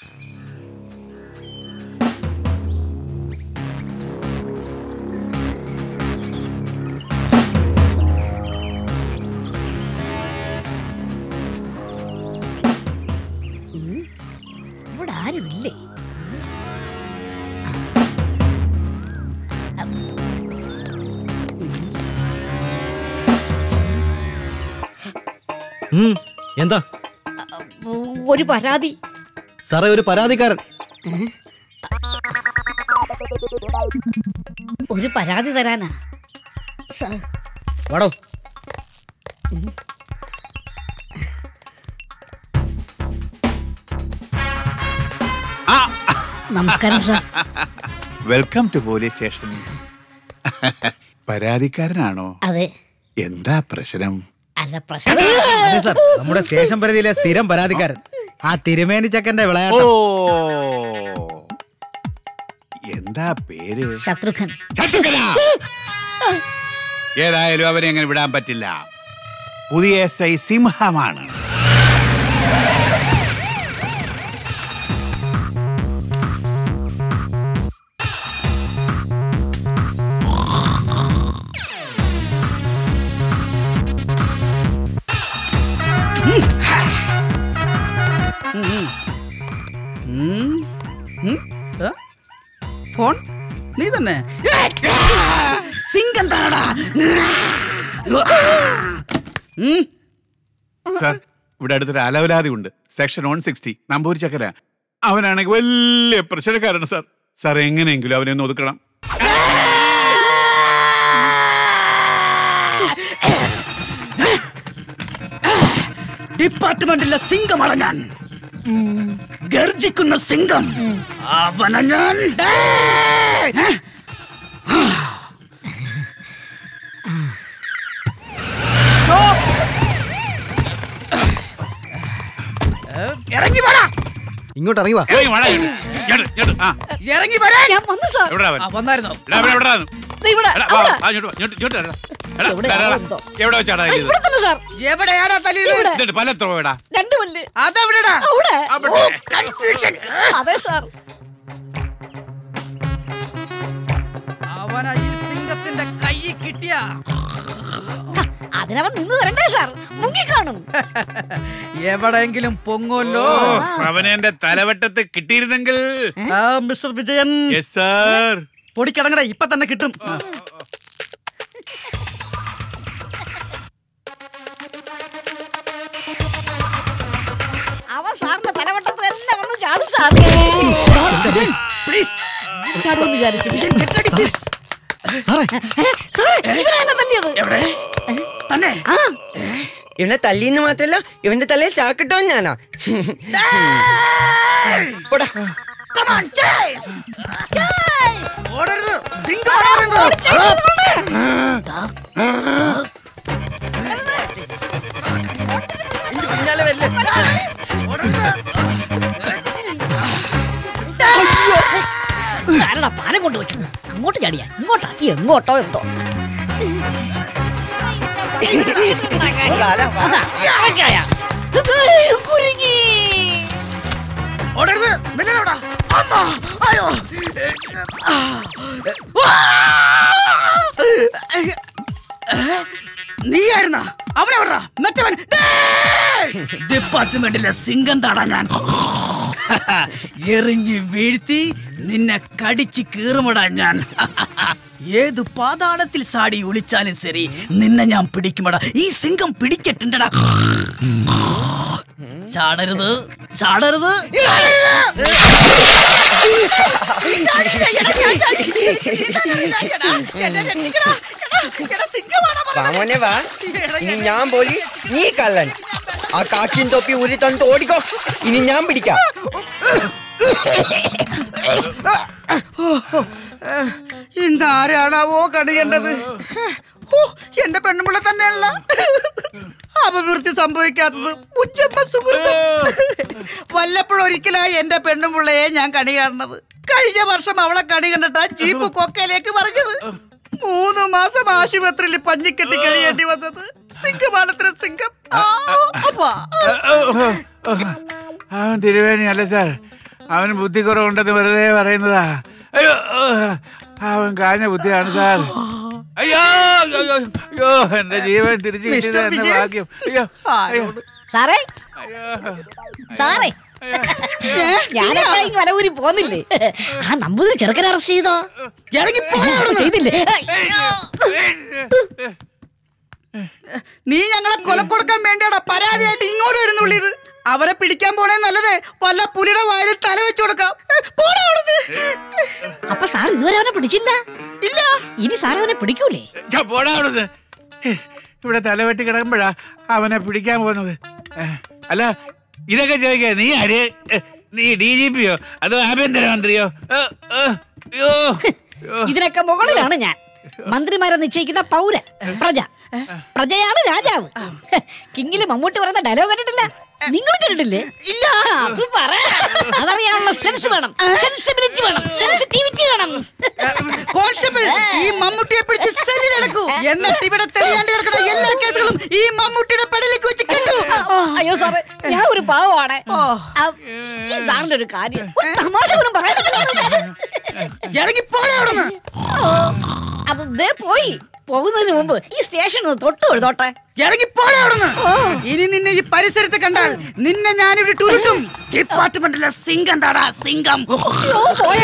ഇവിടെ ആരുമില്ലേ ഉം, എന്താ ഒരു പരാതി സാറേ ഒരു പരാതിക്കാരൻ ഒരു പരാതി തരാനാ സാർ വാടോ നമസ്കാരം sir welcome to police station പരാതിക്കാരനാണോ അതെ എന്താ പ്രശ്നം അല്ല പ്രശ്നം അതെ സാർ നമ്മുടെ സ്റ്റേഷൻ പരിധിയിലെ സ്ഥിരം പരാതിക്കാരൻ ആ തിരുമേനി ചക്കന്റെ ഓ വിളയാട്ടം എന്താ പേര് ശത്രുഘ്ൻ ശത്രുഘ്നാ! ഏതായാലും അവനെ അങ്ങനെ വിടാൻ പറ്റില്ല പുതിയ എസ് ഐ സിംഹമാണ് ഫോൺ നീ തന്നെ സിംഗം താനടാ സാർ ഇവിടെ അടുത്തൊരു അലവലാതി ഉണ്ട് സെക്ഷൻ വൺ സിക്സ്റ്റി നമ്പൂരി ചക്കര അവനാണെങ്കിൽ വലിയ പ്രശ്നക്കാരാണ് സാർ സാർ എങ്ങനെയെങ്കിലും അവനെ ഒന്ന് ഒതുക്കണം ഡിപ്പാർട്ട്മെന്റിലെ സിംഗമാണ് ഞാൻ ഗർജിക്കുന്ന സിംഗം അവന ഞാൻ ഇറങ്ങി വരാ ഇങ്ങോട്ട് ഇറങ്ങി വാ ഏയ് വാടാ ഇങ്ങോട്ട്. ഇങ്ങോട്ട്, ഇങ്ങോട്ട്. ആ, ഇറങ്ങി വരാൻ ഞാൻ വന്നു സാർ എവിടെടാ അവൻ? വന്നായിരുന്നോ എടാ, അവൻ എവിടെടാ അവൻ? ദേ ഇവിടെ എടാ, വാ, അവിടെ. വാ, ഇങ്ങോട്ട് വാ, ഇങ്ങോട്ട്, ഇങ്ങോട്ട് വരാ. എടാ, എവിടെ എടാ, എടാ, എന്തോ? എവിടെ വെച്ചാടാ ആ, ഇത്? ഇവിടെ തന്നെ സാർ എവിടെയാടാ തലയിൽ ഇവിടെ. എന്നിട്ട് പല എത്ര പോയടാ രണ്ടു പല്ല് അതെവിടെടാ അവിടെ അവിടെ. കൺഫ്യൂഷൻ അതെ സാർ അവന ഈ സിംഗത്തിന്റെ കൈ കിട്ടിയ അതിനവൻ നിന്ന് തരണ്ടേ സാർ മുങ്ങിക്കാണും എവിടെയെങ്കിലും പൊങ്ങുമല്ലോ ഓ, അവനെ എന്റെ തലവട്ടത്ത് കിട്ടിയിരുന്നെങ്കിൽ ആ മിസ്റ്റർ വിജയൻ യെസ് സാർ പൊടിക്കടങ്ങട ഇപ്പൊ തന്നെ കിട്ടും അവൻ സാറിന്റെ തലവട്ടത്ത് തന്നെ വന്ന് ചാടും സാർ പ്ലീസ് ചാടുമെന്ന് വിചാരിച്ചു സാറേ സാറേ ഇവനാ എന്നെ തല്ലിയത് എവിടെ തന്നെ ആ ഇവനെ തല്ലിന്ന് മാത്രല്ല ഇവന്റെ തലയിൽ ചാക്കിട്ടോ ഞാനാ പോടാ. ഓടരുത് സിംഗമാണ് പറയുന്നത്. ഇന്റെ പിന്നാലെ വരില്ലേ? ആരടാ പാലം കൊണ്ട് വെച്ചത് അങ്ങോട്ട് ചാടിയാ ഇങ്ങോട്ടാ എങ്ങോട്ടോ എന്തോ ഓടാ, വാ. അതാ, അത്രയ്ക്കായ. കുരുങ്ങി ഓടരുത് മെല്ലെ ഓടാ. അമ്മ, അയ്യോ ആ. നീയായിരുന്ന അവനെവിടാ മറ്റവൻ ഡിപ്പാർട്ട്മെന്റിലെ സിംഗം താടാ ഞാൻ എറിഞ്ഞ് വീഴ്ത്തി നിന്നെ കടിച്ച് കീറുമടാ ഞാൻ ഏത് പാതാളത്തിൽ സാടി ഒളിച്ചാലും ശരി നിന്നെ ഞാൻ പിടിക്കുമടാ ഈ സിംഗം പിടിച്ചിട്ടുണ്ടടാ ചാടരുത് ചാടരുത് വാ മോനെ വാ ഇനി ഞാൻ പോലീസ് നീ കള്ളൻ ആ കാക്കിയും തൊപ്പി ഊരി തന്നിട്ട് ഓടിക്കോ ഇനി ഞാൻ പിടിക്കാം ഇന്ന് ആരാണാവോ കണിയേണ്ടത് ഓ എന്റെ പെണ്ണുമ്പിള്ള തന്നെയല്ല അപവൃത്തി സംഭവിക്കാത്തത് ഉച്ചപ്പ സുഹൃത്ത് വല്ലപ്പോഴും ഒരിക്കലായി എന്റെ പെണ്ണുമ്പിള്ളയെ ഞാൻ കണി കാണുന്നത് കഴിഞ്ഞ വർഷം അവളെ കണി കണ്ടിട്ടാ ജീപ്പ് കൊക്കയിലേക്ക് പറഞ്ഞത് മൂന്ന് മാസം ആശുപത്രിയിൽ പഞ്ഞിക്കെട്ടി കഴിയേണ്ടി വന്നത് സിംഗമാണത്ര സിംഗം ആ, അപ്പാ. അവൻ തിരുവേണി അല്ല സാർ അവന് ബുദ്ധി കുറവുണ്ടെന്ന് വെറുതെ പറയുന്നതാ അയ്യോ അവൻ കാഞ്ഞ ബുദ്ധിയാണ് സാർ അയ്യോ അയ്യോ അയ്യോ എന്റെ ജീവൻ തിരിച്ചു കിട്ടിയത് മിസ്റ്റർ എന്നെ വിജയൻ. ഭാഗ്യം അയ്യോ അയ്യോ സാറേ അയ്യോ സാറേ ഞാനെപ്പോഴും വലവൂരി പോന്നില്ലേ ആ നമ്പൂതിരി ചെറുക്കനെ അറസ്റ്റ് ചെയ്തോ ഇറങ്ങി പോടാ അവിടുന്ന്. ചെയ്തില്ലേ അയ്യോ. നീ ഞങ്ങളെ കൊലക്കൊടുക്കാൻ വേണ്ടിയാടാ പരാതിയായിട്ട് ഇങ്ങോട്ട് വരുന്നുള്ളിത് അവരെ പിടിക്കാൻ പോണേ നല്ലതേ വല്ല പുലിയുടെ വായിൽ തല വെച്ചു കൊടുക്കാം പോടാ അവിടുന്ന്. അപ്പൊ സാർ ഇതുവരെ അവനെ പിടിച്ചില്ല ഇല്ല ഇനി സാർ അവനെ പിടിക്കൂലേ ഛ, പോടാ അവിടുന്ന് ഇവിടെ തലവെട്ടി കിടക്കുമ്പോഴാ അവനെ പിടിക്കാൻ പോകുന്നത് ഏ, അല്ല ഇതൊക്കെ ചോദിക്കാ നീ ആര് ഏ, നീ ഡി ജി പിയോ അതോ ആഭ്യന്തരമന്ത്രിയോ ഏ, ഏ, അയ്യോ അയ്യോ. ഇതിനൊക്കെ മുകളിലാണ് ഞാൻ മന്ത്രിമാരെ നിശ്ചയിക്കുന്ന പൗരൻ പ്രജ പ്രജയാണ് രാജാവ് കിങ്ങില് മമ്മൂട്ടി പറയുന്ന ഡയലോഗ് കേട്ടിട്ടില്ല നിങ്ങൾ കേട്ടിട്ടില്ലേ ഇല്ല അത് പറ അതറിയാനുള്ള സെൻസ് വേണം സെൻസിബിലിറ്റി വേണം സെൻസിറ്റിവിറ്റി വേണം കോൺസ്റ്റബിൾ ഈ മമ്മൂട്ടിയെ പിടിച്ച് സെല്ലിലടക്കൂ എന്നിട്ട് ഇവിടെ തെളിയാണ്ട് കിടക്കുന്ന എല്ലാ കേസുകളും ഈ മമ്മൂട്ടിയുടെ പെടലേക്ക് വെച്ച് കെട്ടു അയ്യോ സാറേ ഞാൻ ഒരു പാവമാണ് ഓ. ആ, ഈ സാറിന്റെ ഒരു കാര്യം ഒരു തമാശ പോലും പറയാൻ ഇറങ്ങി പോടാ അവിടുന്ന് അത് ദേ പോയി പോകുന്നതിന് മുമ്പ് ഈ സ്റ്റേഷൻ ഒന്ന് തൊട്ട് എഴുതോട്ടെ ഇറങ്ങി പോടാ അവിടുന്ന് ഇനി നിന്നെ ഈ പരിസരത്ത് കണ്ടാൽ നിന്നെ ഞാനിവിടെ ടൂരിട്ടും ഡിപ്പാർട്ട്മെന്റിലെ സിംഗം താടാ സിംഗം അയ്യോ, പോയേ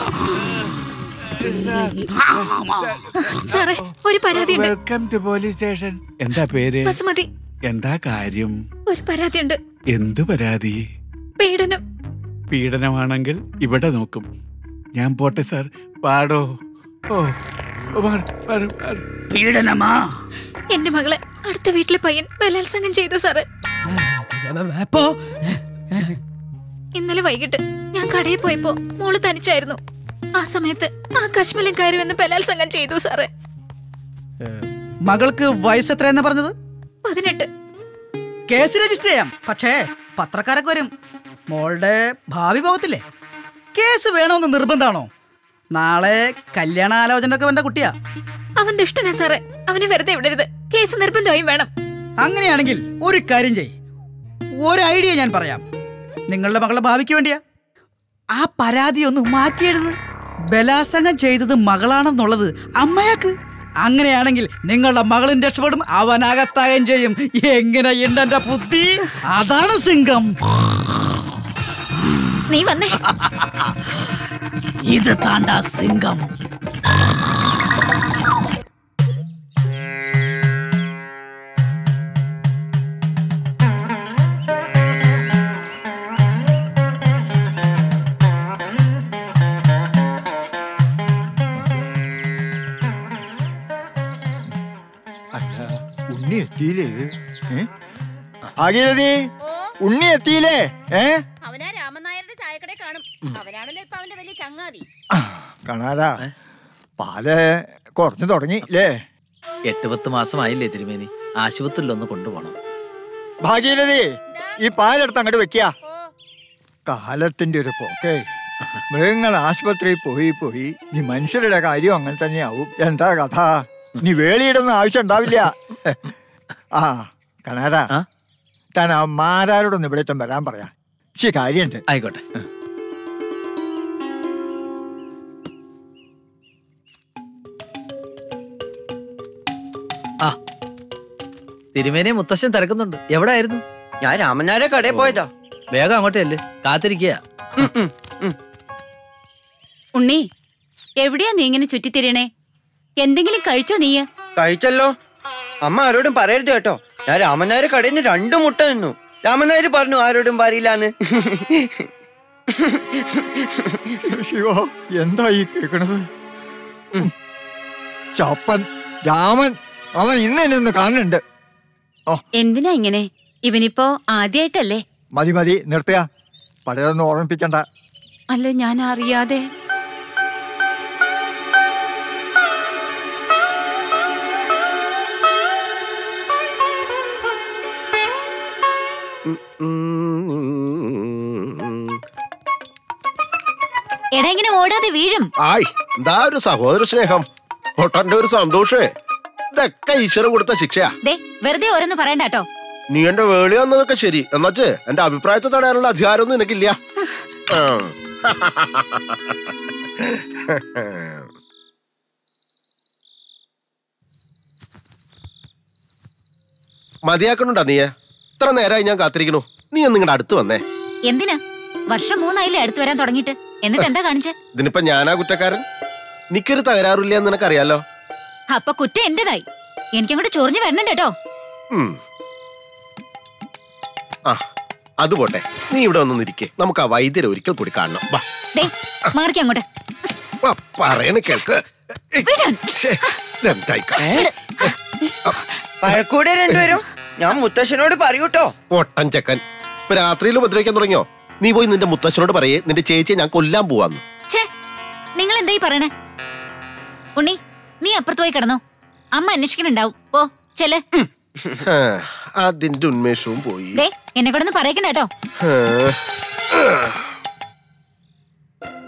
സാറേ ഒരു പരാതിയുണ്ട് വെൽക്കം ടു പോലീസ് സ്റ്റേഷൻ എന്താ പേര് ബസുമതി എന്താ കാര്യം ഒരു പരാതിയുണ്ട് എന്ത് പരാതി പീഡനം പീഡനമാണെങ്കിൽ ഇവിടെ നോക്കും ഞാൻ പോട്ടെ സാർ പാടോ ഓ ഓ, മാറ്, മാറ്, മാറ്. പീഡനമാ എന്റെ മകളെ അടുത്ത വീട്ടിലെ പയ്യൻ ബലാത്സംഗം ചെയ്തു സാറ് അപ്പോ ഇന്നലെ വൈകിട്ട് ഞാൻ കടയിൽ പോയപ്പോ മോള് തനിച്ചായിരുന്നു ആ സമയത്ത് ആ കശ്മലം കയറി വന്ന് ബലാത്സംഗം ചെയ്തു സാറ് മകൾക്ക് വയസ്സ് എത്രയെന്നാ പറഞ്ഞത് പതിനെട്ട് കേസ് രജിസ്റ്റർ ചെയ്യാം പക്ഷേ പത്രക്കാരൊക്കെ വരും മോളുടെ ഭാവി പോകത്തില്ലേ കേസ് വേണമെന്ന് നിർബന്ധാണോ നാളെ കല്യാണാലോചന ഒക്കെ വേണ്ട കുട്ടിയാ അവൻ ദുഷ്ടനാ സാറേ അവനെ വെറുതെ വിടരുത് കേസ് നിർബന്ധമായും വേണം അങ്ങനെയാണെങ്കിൽ ഒരു കാര്യം ചെയ് ഒരു ഐഡിയ ഞാൻ പറയാം നിങ്ങളുടെ മകളുടെ ഭാവിക്ക് വേണ്ടിയാ ആ പരാതി ഒന്ന് മാറ്റിയെഴുത് ബലാസംഗം ചെയ്തത് മകളാണെന്നുള്ളത് അമ്മയാക്ക് അങ്ങനെയാണെങ്കിൽ നിങ്ങളുടെ മകളും രക്ഷപ്പെടും അവനകത്താകുകയും ചെയ്യും എങ്ങനെയുണ്ട് എന്റെ ബുദ്ധി അതാണ് സിംഗം നീ വന്നേ ഇത് താണ്ട സിംഗം അല്ല ഉണ്ണി എത്തിയില്ലേ ഏ? ഭാഗീരഥി ഉണ്ണി എത്തിയില്ലേ ഏ അവനാ രാമനായരുടെ ചായക്കടയിൽ കാണും അവനാണല്ലോ ഇപ്പൊ അവന്റെ വലിയ ചങ്ങാതി കാണാതാ പാല് കുറഞ്ഞു തുടങ്ങി അല്ലേ എട്ട് പത്ത് മാസമായില്ലേ തിരുമേനി ആശുപത്രിയിലൊന്ന് കൊണ്ടുപോകണം ഭാഗീരഥി ഈ പാലെടുത്ത് അങ്ങോട്ട് വെക്കുക ഓ കാലത്തിന്റെ ഒരു പോക്കേ മൃഗങ്ങൾ ആശുപത്രിയിൽ പോയി പോയി നീ മനുഷ്യരുടെ കാര്യം അങ്ങനെ തന്നെയാവും എന്താ കഥ നീ വേളിയിടുന്ന ആവശ്യം ഉണ്ടാവില്ല ആ കണാരാ ആ? താൻ ആ മാരാരോടൊന്ന് ഇവിടേറ്റം വരാൻ പറയാ ശരി കാര്യണ്ട് ആയിക്കോട്ടെ ആ തിരുമേനെ മുത്തശ്ശൻ തിരക്കുന്നുണ്ട് എവിടെ ആയിരുന്നു ഞാൻ രാമനാരെ കടയിൽ പോയതാ വേഗം അങ്ങോട്ടേ അല്ലേ കാത്തിരിക്കുക ഉണ്ണി എവിടെയാ നീ ഇങ്ങനെ ചുറ്റിത്തിരിയണേ എന്തെങ്കിലും കഴിച്ചോ നീ കഴിച്ചല്ലോ അമ്മ ആരോടും പറയരുത് കേട്ടോ ഞാൻ രാമനായർ കടയിൽ നിന്ന് രണ്ടു മുട്ട നിന്നു രാമനായർ പറഞ്ഞു ആരോടും പറയില്ലാന്ന് ശിവോ എന്താ ഈ കേക്കണത് ചപ്പൻ രാമൻ അവൻ ഇന്ന് എന്നെ ഒന്ന് കാണുന്നുണ്ട് എന്തിനാ ഇങ്ങനെ ഇവനിപ്പോ ആദ്യായിട്ടല്ലേ മതി മതി നിർത്തുക പഴയതൊന്നും ഓർമ്മിപ്പിക്കണ്ട അല്ല ഞാൻ അറിയാതെ എടാ ഇങ്ങനെ ഓടാതെ വീഴും ആയ് എന്താ ഒരു സഹോദര സ്നേഹം പൊട്ടന്റെ ഒരു സന്തോഷേ ഇതൊക്കെ ഈശ്വരൻ കൊടുത്ത ശിക്ഷയാ ദേ വെറുതെ ഓരോന്ന് പറയണ്ട കേട്ടോ നീ എന്റെ വേളി വന്നതൊക്കെ ശരി എന്നുവച്ച് എന്റെ അഭിപ്രായത്തെ തടയാനുള്ള അധികാരമൊന്നും നിനക്കില്ല ഉം. മതിയാക്കണുണ്ടാ നീയെ ഇത്ര നേരമായി ഞാൻ കാത്തിരിക്കണു നീ ഒന്ന് നിങ്ങളുടെ അടുത്ത് വന്നേ എന്തിനാ വർഷം മൂന്നായില്ലേ അടുത്ത് വരാൻ തുടങ്ങിയിട്ട് എന്നിട്ട് എന്താ കാണിച്ചേ ഇതിനിപ്പോ ഞാനാ കുറ്റക്കാരൻ നിക്കൊരു തകരാറില്ല എന്ന് നിനക്കറിയാലോ അപ്പൊ കുറ്റം എന്റേതായി എനിക്കങ്ങോട്ട് ചൊറിഞ്ഞു വരണുണ്ട് കേട്ടോ ഉം. ആ അത് പോട്ടെ നീ ഇവിടെ ഒന്ന് ഇരിക്കേ നമുക്ക് ആ വൈദ്യരെ ഒരിക്കൽ കൂടി കാണണം വാ ദേ മാറിക്ക് അങ്ങോട്ട് വാ, പറയണ കേൾക്ക് വിടാൻ. ശ്ശേ, ഇതെന്തായി കാ- പഴക്കൂടെ രണ്ടുപേരും ഞാൻ മുത്തശ്ശനോട് പറയൂട്ടോ ഒട്ടൻ ചെക്കൻ ഇപ്പൊ രാത്രിയിൽ ഉപദ്രവിക്കാൻ തുടങ്ങിയോ നീ പോയി നിന്റെ മുത്തശ്ശനോട് പറയേ നിന്റെ ചേച്ചിയെ ഞാൻ കൊല്ലാൻ പോവാന്ന് ഛേ നിങ്ങൾ എന്തായി പറയണേ ഉണ്ണി നീ അപ്പുറത്ത് പോയി കിടന്നോ അമ്മ അന്വേഷിക്കണുണ്ടാവും ഓ ചെല് ഹാ, അതിന്റെ ഉന്മേഷവും പോയി ദേ എന്നെ കൂടെ ഒന്ന് പറയക്കണ്ട കേട്ടോ ഹാ,